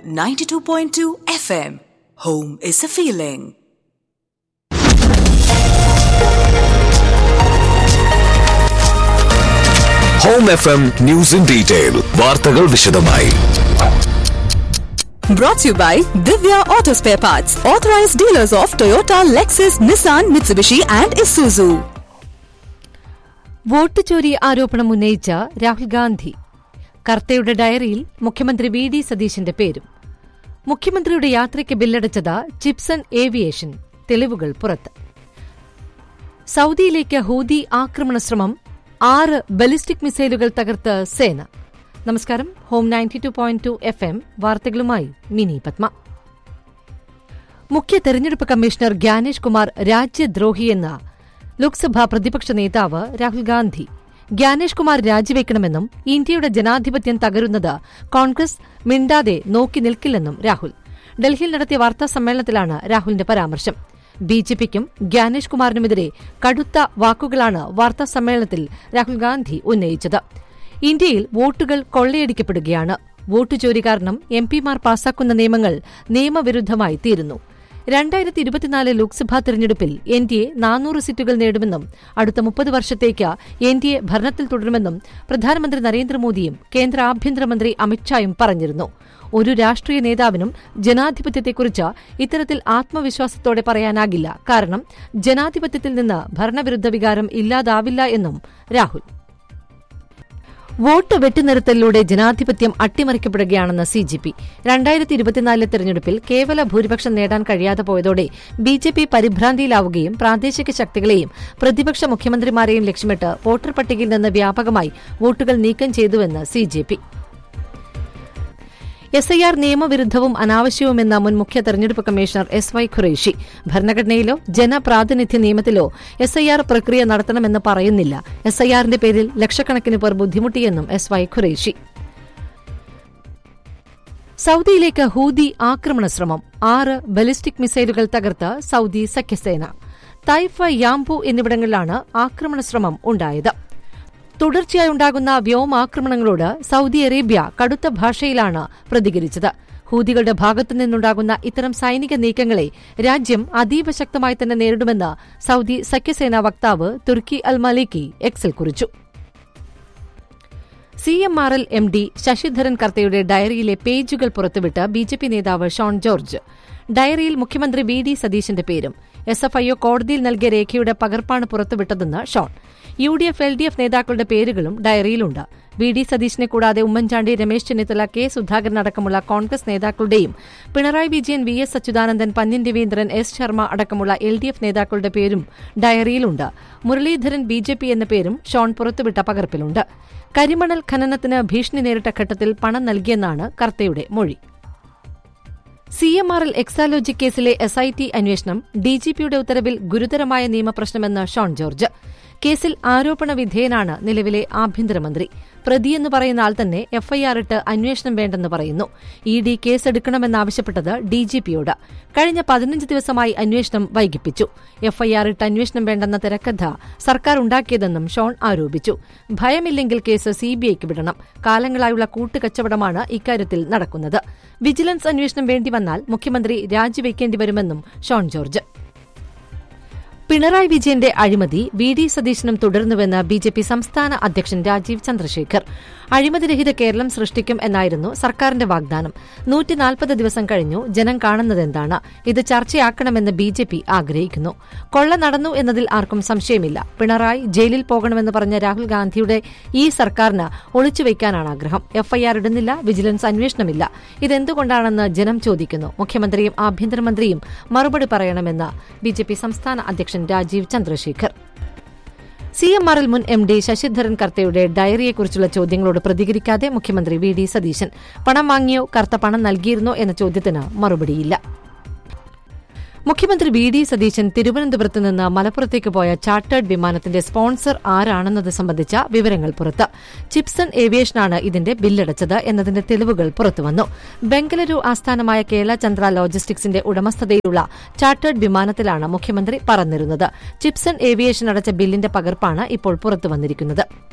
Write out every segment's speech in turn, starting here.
92.2 FM. Home is a feeling. Home F M news in detail വാർത്തകൾ വിശദമായി Brought to you by Divya Auto Spare Parts, authorized dealers of Toyota, Lexus, Nissan, Mitsubishi, and Isuzu. Vote ചോരി ആരോപണം ഉന്നയിച്ച രാഹുൽ ഗാന്ധി കർത്തയുടെ ഡയറിയിൽ മുഖ്യമന്ത്രി V D സതീശന്റെ പേരും മുഖ്യമന്ത്രിയുടെ യാത്രയ്ക്ക് ബില്ലടച്ചത് ചിപ്സൺ ഏവിയേഷൻ തെളിവുകൾ പുറത്ത് സൌദിയിലേക്ക് ഹൂതി ആക്രമണ ശ്രമം ആറ് ബലിസ്റ്റിക് മിസൈലുകൾ തകർത്ത് സേന നമസ്കാരം home ninety two point two F എം വാർത്തകളുമായി മിനി പത്മ മുഖ്യ തെരഞ്ഞെടുപ്പ് കമ്മീഷണർ ഗ്യാനേഷ് കുമാർ രാജ്യദ്രോഹിയെന്ന ലോക്സഭാ പ്രതിപക്ഷ നേതാവ് രാഹുൽ ഗാന്ധി ഗ്യാനേഷ് കുമാർ രാജിവെക്കണമെന്നും ഇന്ത്യയുടെ ജനാധിപത്യം തകരുന്നത് കോൺഗ്രസ് മിണ്ടാതെ നോക്കി നിൽക്കില്ലെന്നും രാഹുൽ ഡൽഹിയിൽ നടത്തിയ വാർത്താ സമ്മേളനത്തിലാണ് രാഹുലിന്റെ പരാമർശം ബിജെപിക്കും ഗ്യാനേഷ് കുമാറിനുമെതിരെ കടുത്ത വാക്കുകളാണ് വാർത്താ സമ്മേളനത്തിൽ രാഹുൽ ഗാന്ധി ഉന്നയിച്ചത് ഇന്ത്യയിൽ വോട്ടുകൾ കൊള്ളയടിക്കപ്പെടുകയാണ് വോട്ട് ചോരി കാരണം എം പിമാർ പാസാക്കുന്ന നിയമങ്ങൾ നിയമവിരുദ്ധമായി തീരുന്നു രണ്ടായിരത്തി ഇരുപത്തിനാല് ലോക്സഭാ തെരഞ്ഞെടുപ്പിൽ എൻ ഡി എ നാനൂറ് സീറ്റുകൾ നേടുമെന്നും അടുത്ത മുപ്പത് വർഷത്തേക്ക് എൻ ഡി എ ഭരണത്തിൽ തുടരുമെന്നും പ്രധാനമന്ത്രി നരേന്ദ്രമോദിയും കേന്ദ്ര ആഭ്യന്തരമന്ത്രി അമിത്ഷായും പറഞ്ഞിരുന്നു ഒരു രാഷ്ട്രീയ നേതാവിനും ജനാധിപത്യത്തെക്കുറിച്ച് ഇത്തരത്തിൽ ആത്മവിശ്വാസത്തോടെ പറയാനാകില്ല കാരണം ജനാധിപത്യത്തിൽ നിന്ന് ഭരണവിരുദ്ധ വികാരം ഇല്ലാതാവില്ല എന്നും രാഹുൽ വോട്ട് വെട്ടിനിർത്തലിലൂടെ ജനാധിപത്യം അട്ടിമറിക്കപ്പെടുകയാണെന്ന് സി ജി പി രണ്ടായിരത്തി ഇരുപത്തിനാലിലെ തെരഞ്ഞെടുപ്പിൽ കേവല ഭൂരിപക്ഷം നേടാൻ കഴിയാതെ പോയതോടെ ബി ജെ പി പരിഭ്രാന്തിയിലാവുകയും പ്രാദേശിക ശക്തികളെയും പ്രതിപക്ഷ മുഖ്യമന്ത്രിമാരെയും ലക്ഷ്യമിട്ട് വോട്ടർ പട്ടികയിൽ നിന്ന് വ്യാപകമായി വോട്ടുകൾ നീക്കം ചെയ്തുവെന്ന് C J P S I R നിയമവിരുദ്ധവും അനാവശ്യവുമെന്ന മുൻ മുഖ്യ തെരഞ്ഞെടുപ്പ് കമ്മീഷണർ എസ് വൈ ഖുറേഷി ഭരണഘടനയിലോ ജനപ്രാതിനിധ്യ നിയമത്തിലോ എസ് ഐ ആർ പ്രക്രിയ നടത്തണമെന്ന് പറയുന്നില്ല എസ് ഐ ആറിന്റെ പേരിൽ ലക്ഷക്കണക്കിന് പേർ ബുദ്ധിമുട്ടിയെന്നും എസ് വൈ ഖുറേഷി സൌദിയിലേക്ക് ഹൂതി ആക്രമണ ശ്രമം ആറ് ബലിസ്റ്റിക് മിസൈലുകൾ തകർത്ത് സൌദി സഖ്യസേന തൈഫ യാംബു എന്നിവിടങ്ങളിലാണ് ആക്രമണ ശ്രമം ഉണ്ടായത് തുടർച്ചയായി ഉണ്ടാകുന്ന വ്യോമാക്രമണങ്ങളോട് സൌദി അറേബ്യ കടുത്ത ഭാഷയിലാണ് പ്രതികരിച്ചത് ഹൂതികളുടെ ഭാഗത്തു നിന്നുണ്ടാകുന്ന ഇത്തരം സൈനിക നീക്കങ്ങളെ രാജ്യം അതീവ ശക്തമായി തന്നെ നേരിടുമെന്ന് സൌദി സഖ്യസേനാ വക്താവ് തുർക്കി അൽ മലിക്കി എക്സിൽ കുറിച്ചു C M R L M D Sasidharan കർത്തയുടെ ഡയറിയിലെ പേജുകൾ പുറത്തുവിട്ട് ബി ജെ പി നേതാവ് ഷോൺ ജോർജ് ഡയറിയിൽ മുഖ്യമന്ത്രി വി ഡി സതീശന്റെ പേരും എസ് എഫ് ഐഒ കോടതിയിൽ നൽകിയ രേഖയുടെ പകർപ്പാണ് പുറത്തുവിട്ടതെന്ന് Shone U D F L D F നേതാക്കളുടെ പേരുകളും ഡയറിയിലുണ്ട് വി ഡി സതീശനെ കൂടാതെ ഉമ്മൻചാണ്ടി രമേശ് ചെന്നിത്തല കെ സുധാകരൻ അടക്കമുള്ള കോൺഗ്രസ് നേതാക്കളുടെയും Pinarayi Vijayan V S Achuthanandan Pannyan Raveendran S Sharma അടക്കമുള്ള എൽ ഡി എഫ് നേതാക്കളുടെ പേരും ഡയറിയിലുണ്ട് മുരളീധരൻ ബി ജെ പി എന്ന പേരും ഷോൺ പുറത്തുവിട്ട പകർപ്പിലുണ്ട് കരിമണൽ ഖനനത്തിന് ഭീഷണി നേരിട്ട ഘട്ടത്തിൽ പണം നൽകിയെന്നാണ് കർത്തയുടെ മൊഴി C M R L Exalogic കേസിലെ എസ് ഐ ടി അന്വേഷണം ഡിജിപിയുടെ ഉത്തരവിൽ ഗുരുതരമായ നിയമപ്രശ്നമെന്ന് ഷോൺ ജോർജ് കേസിൽ ആരോപണ വിധേയനാണ് നിലവിലെ ആഭ്യന്തരമന്ത്രി പ്രതിയെന്ന് പറയുന്ന ആൾ തന്നെ എഫ്ഐആർ ഇട്ട് അന്വേഷണം വേണ്ടെന്ന് പറയുന്നു ഇ ഡി കേസെടുക്കണമെന്നാവശ്യപ്പെട്ടത് ഡിജിപിയോട് കഴിഞ്ഞ പതിനഞ്ച് ദിവസമായി അന്വേഷണം വൈകിപ്പിച്ചു എഫ്ഐആർ ഇട്ട് അന്വേഷണം വേണ്ടെന്ന തിരക്കഥ സർക്കാർ ഉണ്ടാക്കിയതെന്നും ഷോൺ ആരോപിച്ചു ഭയമില്ലെങ്കിൽ കേസ് സിബിഐക്ക് വിടണം കാലങ്ങളായുള്ള കൂട്ടുകച്ചവടമാണ് ഇക്കാര്യത്തിൽ നടക്കുന്നത് വിജിലൻസ് അന്വേഷണം വേണ്ടിവന്നാൽ മുഖ്യമന്ത്രി രാജിവെക്കേണ്ടി വരുമെന്നും ഷോൺ ജോർജ് പിണറായി വിജയന്റെ അഴിമതി വി ഡി സതീശനും തുടർന്നുവെന്ന് ബി ജെ പി സംസ്ഥാന അധ്യക്ഷൻ രാജീവ് ചന്ദ്രശേഖർ അഴിമതിരഹിത കേരളം സൃഷ്ടിക്കും എന്നായിരുന്നു സർക്കാരിന്റെ വാഗ്ദാനം നൂറ്റിനാൽപ്പത് ദിവസം കഴിഞ്ഞു ജനം കാണുന്നതെന്താണ് ഇത് ചർച്ചയാക്കണമെന്ന് ബി ജെ പി ആഗ്രഹിക്കുന്നു കൊള്ള നടന്നു എന്നതിൽ ആർക്കും സംശയമില്ല പിണറായി ജയിലിൽ പോകണമെന്ന് പറഞ്ഞ രാഹുൽ ഗാന്ധിയുടെ ഈ സർക്കാരിന് ഒളിച്ചുവയ്ക്കാനാണ് ആഗ്രഹം എഫ്ഐആർ ഇടുന്നില്ല വിജിലൻസ് അന്വേഷണമില്ല ഇതെന്തുകൊണ്ടാണെന്ന് ജനം ചോദിക്കുന്നു മുഖ്യമന്ത്രിയും ആഭ്യന്തരമന്ത്രിയും മറുപടി പറയണമെന്ന് ബി ജെ പി സംസ്ഥാന അധ്യക്ഷൻ Rajeev Chandrasekhar C M R L മുൻ എം ഡി ശശിധരൻ കർത്തയുടെ ഡയറിയെക്കുറിച്ചുള്ള ചോദ്യങ്ങളോട് പ്രതികരിക്കാതെ മുഖ്യമന്ത്രി വി ഡി സതീശൻ പണം വാങ്ങിയോ കർത്ത പണം നൽകിയിരുന്നോ എന്ന ചോദ്യത്തിന് മറുപടിയില്ല മുഖ്യമന്ത്രി വി ഡി സതീശൻ തിരുവനന്തപുരത്ത് നിന്ന് മലപ്പുറത്തേക്ക് പോയ ചാർട്ടേഡ് വിമാനത്തിന്റെ സ്പോൺസർ ആരാണെന്നത് സംബന്ധിച്ച വിവരങ്ങൾ പുറത്ത് ചിപ്സൺ ഏവിയേഷനാണ് ഇതിന്റെ ബില്ലടച്ചത് എന്നതിന്റെ തെളിവുകൾ പുറത്തുവന്നു ബംഗളൂരു ആസ്ഥാനമായ കേരള ചന്ദ്ര ലോജിസ്റ്റിക്സിന്റെ ഉടമസ്ഥതയിലുള്ള ചാർട്ടേഡ് വിമാനത്തിലാണ് മുഖ്യമന്ത്രി പറന്നിരുന്നത് ചിപ്സൺ ഏവിയേഷൻ അടച്ച ബില്ലിന്റെ പകർപ്പാണ് ഇപ്പോൾ പുറത്തുവന്നിരിക്കുന്നത്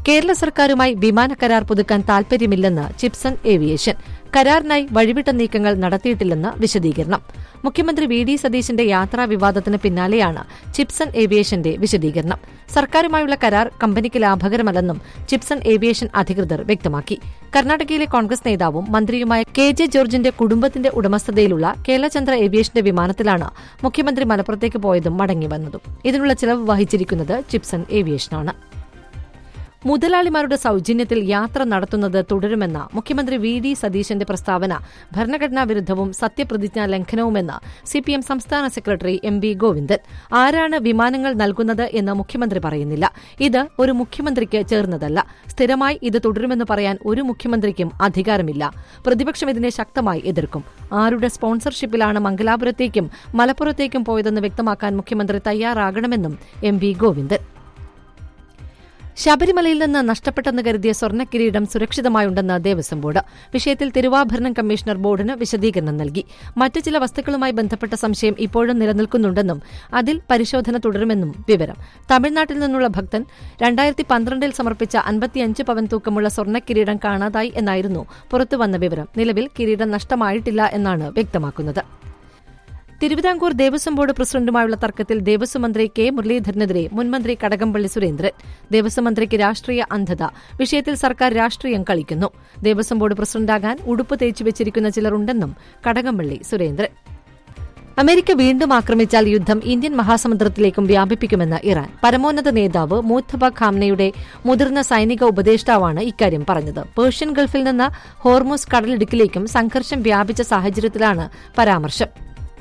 കേരള സർക്കാരുമായി വിമാന കരാർ പുതുക്കാൻ താൽപര്യമില്ലെന്ന് ചിപ്സൺ ഏവിയേഷൻ കരാറിനായി വഴിവിട്ട നീക്കങ്ങൾ നടത്തിയിട്ടില്ലെന്ന് വിശദീകരണം മുഖ്യമന്ത്രി വി ഡി സതീശന്റെ യാത്രാ വിവാദത്തിന് പിന്നാലെയാണ് ചിപ്സൺ ഏവിയേഷന്റെ വിശദീകരണം സർക്കാരുമായുള്ള കരാർ കമ്പനിക്ക് ലാഭകരമല്ലെന്നും ചിപ്സൺ ഏവിയേഷൻ അധികൃതർ വ്യക്തമാക്കി കർണാടകയിലെ കോൺഗ്രസ് നേതാവും മന്ത്രിയുമായ കെ ജെ ജോർജിന്റെ കുടുംബത്തിന്റെ ഉടമസ്ഥതയിലുള്ള കേരളചന്ദ്ര ഏവിയേഷന്റെ വിമാനത്തിലാണ് മുഖ്യമന്ത്രി മലപ്പുറത്തേക്ക് പോയതും മടങ്ങിവന്നതും ഇതിനുള്ള ചിലവ് വഹിച്ചിരിക്കുന്നത് ചിപ്സൺ ഏവിയേഷനാണ് മുതലാളിമാരുടെ സൌജന്യത്തിൽ യാത്ര നടത്തുന്നത് തുടരുമെന്ന മുഖ്യമന്ത്രി വി ഡി സതീശന്റെ പ്രസ്താവന ഭരണഘടനാ വിരുദ്ധവും സത്യപ്രതിജ്ഞാ ലംഘനവുമെന്ന് സിപിഎം സംസ്ഥാന സെക്രട്ടറി എം വി ഗോവിന്ദൻ ആരാണ് വിമാനങ്ങൾ നൽകുന്നത് എന്ന് മുഖ്യമന്ത്രി പറയുന്നില്ല ഇത് ഒരു മുഖ്യമന്ത്രിക്ക് ചേർന്നതല്ല സ്ഥിരമായി ഇത് തുടരുമെന്ന് പറയാൻ ഒരു മുഖ്യമന്ത്രിക്കും അധികാരമില്ല പ്രതിപക്ഷം ഇതിനെ ശക്തമായി എതിർക്കും ആരുടെ സ്പോൺസർഷിപ്പിലാണ് മംഗലാപുരത്തേക്കും മലപ്പുറത്തേക്കും പോയതെന്ന് വ്യക്തമാക്കാൻ മുഖ്യമന്ത്രി തയ്യാറാകണമെന്നും എം വി ഗോവിന്ദൻ ശബരിമലയിൽ നിന്ന് നഷ്ടപ്പെട്ടെന്ന് കരുതിയ സ്വർണ്ണക്കിരീടം സുരക്ഷിതമായുണ്ടെന്ന് ദേവസ്വം ബോർഡ് വിഷയത്തിൽ തിരുവാഭരണം കമ്മീഷണർ ബോർഡിന് വിശദീകരണം നൽകി മറ്റു ചില വസ്തുക്കളുമായി ബന്ധപ്പെട്ട സംശയം ഇപ്പോഴും നിലനിൽക്കുന്നുണ്ടെന്നും അതിൽ പരിശോധന തുടരുമെന്നും വിവരം തമിഴ്നാട്ടിൽ നിന്നുള്ള ഭക്തൻ രണ്ടായിരത്തി പന്ത്രണ്ടിൽ സമർപ്പിച്ച അൻപത്തിയഞ്ച് പവൻ തൂക്കമുള്ള സ്വർണ്ണക്കിരീടം കാണാതായി എന്നായിരുന്നു പുറത്തുവന്ന വിവരം നിലവിൽ കിരീടം നഷ്ടമായിട്ടില്ല എന്നാണ് വ്യക്തമാക്കുന്നത് തിരുവിതാംകൂർ ദേവസ്വം ബോർഡ് പ്രസിഡന്റുമായുള്ള തർക്കത്തിൽ ദേവസ്വം മന്ത്രി കെ മുരളീധരനെതിരെ മുൻമന്ത്രി കടകംപള്ളി സുരേന്ദ്രൻ ദേവസ്വം മന്ത്രിക്ക് രാഷ്ട്രീയ അന്ധത വിഷയത്തിൽ സർക്കാർ രാഷ്ട്രീയം കളിക്കുന്നു ദേവസ്വം ബോർഡ് പ്രസിഡന്റാകാൻ ഉടുപ്പ് തേച്ചു വെച്ചിരിക്കുന്ന ചിലരുണ്ടെന്നും കടകംപള്ളി സുരേന്ദ്രൻ അമേരിക്ക വീണ്ടും ആക്രമിച്ചാൽ യുദ്ധം ഇന്ത്യൻ മഹാസമുദ്രത്തിലേക്കും വ്യാപിപ്പിക്കുമെന്ന് ഇറാൻ പരമോന്നത നേതാവ് മൂത്തബ ഖാംനയുടെ മുതിർന്ന സൈനിക ഉപദേഷ്ടാവാണ് ഇക്കാര്യം പറഞ്ഞത് പേർഷ്യൻ ഗൾഫിൽ നിന്ന് ഹോർമോസ് കടലിടുക്കിലേക്കും സംഘർഷം വ്യാപിച്ച സാഹചര്യത്തിലാണ് പരാമർശം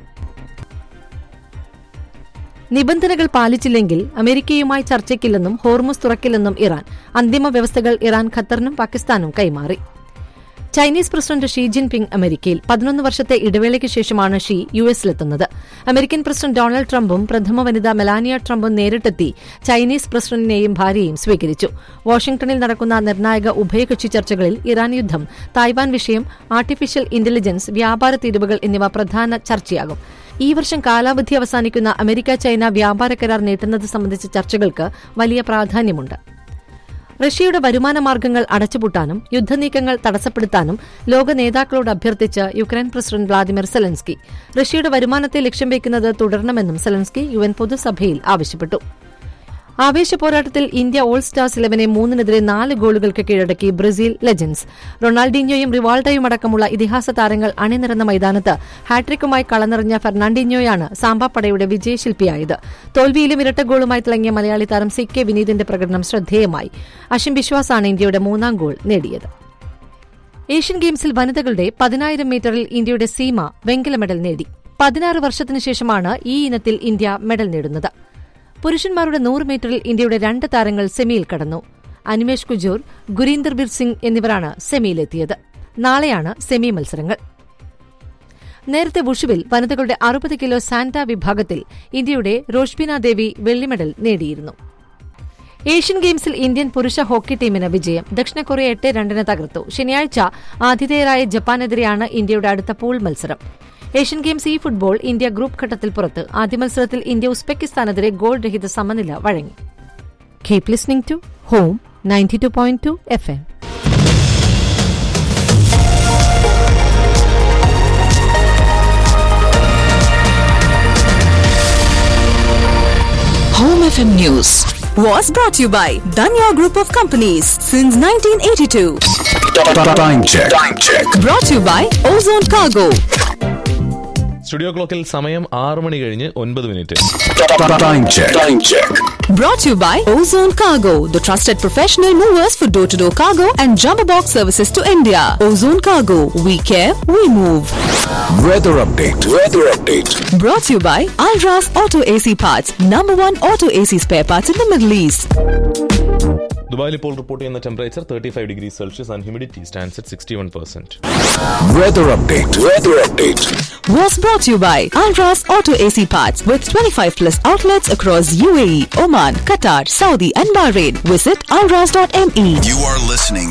നിബന്ധനകൾ പാലിച്ചില്ലെങ്കിൽ അമേരിക്കയുമായി ചർച്ചയ്ക്കില്ലെന്നും ഹോർമുസ് തുറക്കില്ലെന്നും ഇറാൻ അന്തിമ വ്യവസ്ഥകൾ ഇറാൻ ഖത്തറിനും പാകിസ്ഥാനും കൈമാറി ചൈനീസ് പ്രസിഡന്റ് ഷീ ജിൻപിങ് അമേരിക്കയിൽ പതിനൊന്ന് വർഷത്തെ ഇടവേളയ്ക്ക് ശേഷമാണ് ഷീ യു എസിലെത്തുന്നത് അമേരിക്കൻ പ്രസിഡന്റ് ഡൊണാൾഡ് ട്രംപും പ്രഥമ വനിത മെലാനിയ ട്രംപും നേരിട്ടെത്തി ചൈനീസ് പ്രസിഡന്റിനെയും ഭാര്യയെയും സ്വീകരിച്ചു വാഷിംഗ്ടണിൽ നടക്കുന്ന നിർണായക ഉഭയകക്ഷി ചർച്ചകളിൽ ഇറാൻ യുദ്ധം തായ്വാൻ വിഷയം ആർട്ടിഫിഷ്യൽ ഇന്റലിജൻസ് വ്യാപാര തീരുവകൾ എന്നിവ പ്രധാന ചർച്ചയാകും ഈ വർഷം കാലാവധി അവസാനിക്കുന്ന അമേരിക്ക ചൈന വ്യാപാര കരാർ നീട്ടുന്നത് സംബന്ധിച്ച ചർച്ചകൾക്ക് വലിയ പ്രാധാന്യമുണ്ട് റഷ്യയുടെ വരുമാന മാർഗ്ഗങ്ങൾ അടച്ചുപൂട്ടാനും യുദ്ധനീക്കങ്ങൾ തടസ്സപ്പെടുത്താനും ലോക നേതാക്കളോട് അഭ്യർത്ഥിച്ച് യുക്രൈൻ പ്രസിഡന്റ് വ്ളാദിമിർ സെലൻസ്കി റഷ്യയുടെ വരുമാനത്തെ ലക്ഷ്യം വയ്ക്കുന്നത് തുടരണമെന്നും സെലൻസ്കി യു എൻ പൊതുസഭയിൽ ആവശ്യപ്പെട്ടു ആവേശ പോരാട്ടത്തിൽ ഇന്ത്യ ഓൾ സ്റ്റാർസ് ഇലവനെ മൂന്നിനെതിരെ നാല് ഗോളുകൾക്ക് കീഴടക്കി ബ്രസീൽ ലെജൻസ് റൊണാൾഡീഞ്ഞോയും റിവാൾഡോയും അടക്കമുള്ള ഇതിഹാസ താരങ്ങൾ അണിനിരന്ന മൈതാനത്ത് ഹാട്രിക്കുമായി കളനിറഞ്ഞ ഫെർണാണ്ടിഞ്ഞോയാണ് സാമ്പാപ്പടയുടെ വിജയശില്പിയായത് തോൽവിയിലും ഇരട്ട ഗോളുമായി തിളങ്ങിയ മലയാളി താരം സി കെ വിനീതിന്റെ പ്രകടനം ശ്രദ്ധേയമായി അഷിം വിശ്വാസാണ് ഇന്ത്യയുടെ മൂന്നാം ഗോൾ നേടിയത് ഏഷ്യൻ ഗെയിംസിൽ വനിതകളുടെ പതിനായിരം മീറ്ററിൽ ഇന്ത്യയുടെ സീമ വെങ്കല മെഡൽ നേടി പതിനാറ് വർഷത്തിനു ശേഷമാണ് ഈ ഇനത്തിൽ ഇന്ത്യ മെഡൽ നേടുന്നത് പുരുഷന്മാരുടെ നൂറ് മീറ്ററിൽ ഇന്ത്യയുടെ രണ്ട് താരങ്ങൾ സെമിയിൽ കടന്നു അനിമേഷ് കുജൂർ ഗുരീന്ദർ ബിർ സിംഗ് എന്നിവരാണ് സെമിയിലെത്തിയത് നാളെയാണ് സെമി മത്സരങ്ങൾ നേരത്തെ വുഷുവിൽ വനിതകളുടെ അറുപത് കിലോ സാന്റ വിഭാഗത്തിൽ ഇന്ത്യയുടെ റോഷ്ബിന ദേവി വെള്ളി മെഡൽ നേടിയിരുന്നു ഏഷ്യൻ ഗെയിംസിൽ ഇന്ത്യൻ പുരുഷ ഹോക്കി ടീമിന് വിജയം ദക്ഷിണ കൊറിയ എട്ട് രണ്ടിന് തകർത്തു ശനിയാഴ്ച ആതിഥേയരായ ജപ്പാനെതിരെയാണ് ഇന്ത്യയുടെ അടുത്ത പൂൾ മത്സരം ഏഷ്യൻ ഗെയിംസ് ഇ ഫുട്ബോൾ ഇന്ത്യ ഗ്രൂപ്പ് ഘട്ടത്തിൽ പുറത്ത് ആദ്യ മത്സരത്തിൽ ഇന്ത്യ ഉസ്ബെക്കിസ്ഥാനെതിരെ ഗോൾ രഹിത സമനില വഴങ്ങി keep listening to home ninety two point two F M Home FM News was brought to you by Danya Group of Companies since 1982. Time check. Time check. Brought to you by Ozone Cargo. Studio ക്ലോക്കിൽ സമയം ആറ് മണി കഴിഞ്ഞ് ഒൻപത് minute Time check. Time check. Brought to you by Ozone Cargo, the trusted professional movers for door to door cargo and jumbo box services to India. Ozone Cargo, we care, we move. Weather update. Weather update. Brought to you by Alras Auto AC Parts, number one auto AC spare parts in the Middle East. ദുബായിൽ ഇപ്പോൾ report ചെയ്യുന്ന temperature thirty five degree Celsius and humidity stands at sixty one percent Weather update. Weather update. Was brought to you by Alras Auto AC Parts with 25 plus outlets across UAE, Oman, Qatar, Saudi, and Bahrain. Visit alras.me. You are listening